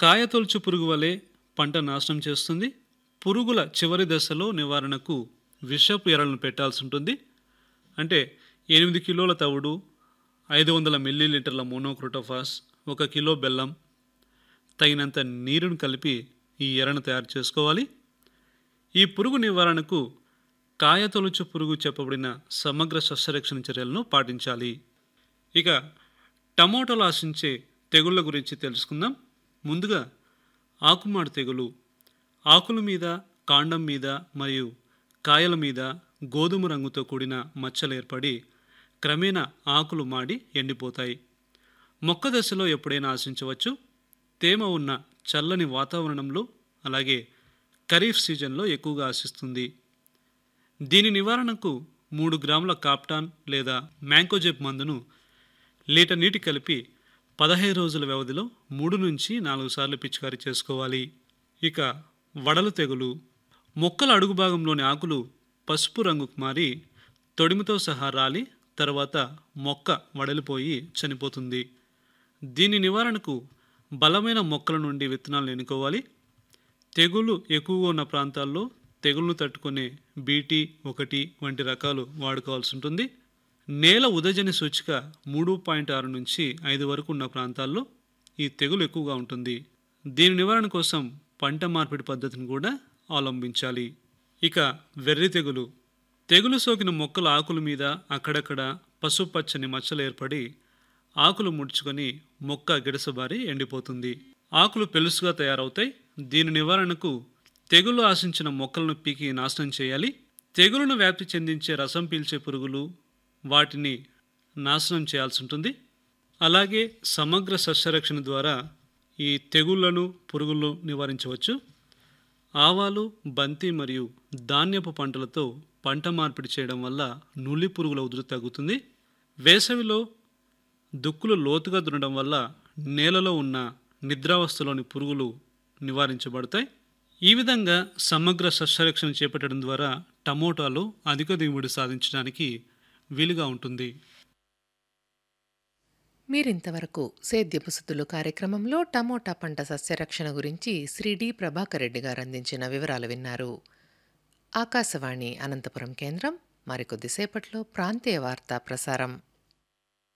కాయతొలుచు పురుగు వలె పంట నాశనం చేస్తుంది పురుగుల చివరి దశలో నివారణకు విషపు ఎరలను పెట్టాల్సి ఉంటుంది అంటే ఎనిమిది కిలోల తవుడు ఐదు వందల మిల్లీలీటర్ల మోనోక్రోటోఫాస్ ఒక కిలో బెల్లం తగినంత నీరును కలిపి ఈ ఎరను తయారు చేసుకోవాలి ఈ పురుగు నివారణకు కాయతొలుచు పురుగు చెప్పబడిన సమగ్ర సస్యరక్షణ చర్యలను పాటించాలి ఇక టమోటాలు ఆశించే తెగుళ్ళ గురించి తెలుసుకుందాం ముందుగా ఆకుమాడు తెగులు ఆకుల మీద కాండం మీద మరియు కాయల మీద గోధుమ రంగుతో కూడిన మచ్చలు ఏర్పడి క్రమేణా ఆకులు మాడి ఎండిపోతాయి మొక్క దశలో ఎప్పుడైనా ఆశించవచ్చు తేమ ఉన్న చల్లని వాతావరణంలో అలాగే ఖరీఫ్ సీజన్లో ఎక్కువగా ఆశిస్తుంది దీని నివారణకు మూడు గ్రాముల కాప్టాన్ లేదా మ్యాంకోజెబ్ మందును లీటర్ నీటి కలిపి పదహైదు రోజుల వ్యవధిలో మూడు నుంచి నాలుగు సార్లు పిచికారీ చేసుకోవాలి ఇక వడలు తెగులు మొక్కల అడుగు భాగంలోని ఆకులు పసుపు రంగుకు మారి తొడిమితో సహా రాలి తర్వాత మొక్క వడలిపోయి చనిపోతుంది దీని నివారణకు బలమైన మొక్కల నుండి విత్తనాలను ఎన్నుకోవాలి తెగులు ఎక్కువగా ఉన్న ప్రాంతాల్లో తెగుళ్లు తట్టుకునే బీటీ ఒకటి వంటి రకాలు వాడుకోవాల్సి ఉంటుంది నేల ఉదజని సూచిక మూడు పాయింట్ ఆరు నుంచి ఐదు వరకు ఉన్న ప్రాంతాల్లో ఈ తెగులు ఎక్కువగా ఉంటుంది దీని నివారణ కోసం పంట మార్పిడి పద్ధతిని కూడా అవలంబించాలి ఇక వెర్రి తెగులు తెగులు సోకిన మొక్కల ఆకుల మీద అక్కడక్కడ పసుపచ్చని మచ్చలు ఏర్పడి ఆకులు ముడుచుకొని మొక్క గిడసబారి ఎండిపోతుంది ఆకులు పెలుసుగా తయారవుతాయి దీని నివారణకు తెగులు ఆశించిన మొక్కలను పీకి నాశనం చేయాలి తెగులును వ్యాప్తి చెందించే రసం పీల్చే పురుగులు వాటిని నాశనం చేయాల్సి ఉంటుంది అలాగే సమగ్ర సస్యరక్షణ ద్వారా ఈ తెగుళ్లను పురుగులను నివారించవచ్చు ఆవాలు బంతి మరియు ధాన్యపు పంటలతో పంట మార్పిడి చేయడం వల్ల నులి పురుగుల ఉధృతి తగ్గుతుంది వేసవిలో దుక్కులు లోతుగా దున్నడం వల్ల నేలలో ఉన్న నిద్రావస్థలోని పురుగులు నివారించబడతాయి ఈ విధంగా సమగ్ర సస్యరక్షణ చేపట్టడం ద్వారా టమోటాలో అధిక దిగుబడి సాధించడానికి వీలుగా ఉంటుంది మీరింతవరకు సేద్యపు సుద్దులు కార్యక్రమంలో టమోటా పంట సస్యరక్షణ గురించి శ్రీ డి ప్రభాకర్ రెడ్డి గారు అందించిన వివరాలు విన్నారు ఆకాశవాణి అనంతపురం కేంద్రం మరికొద్దిసేపట్లో ప్రాంతీయ వార్తా ప్రసారం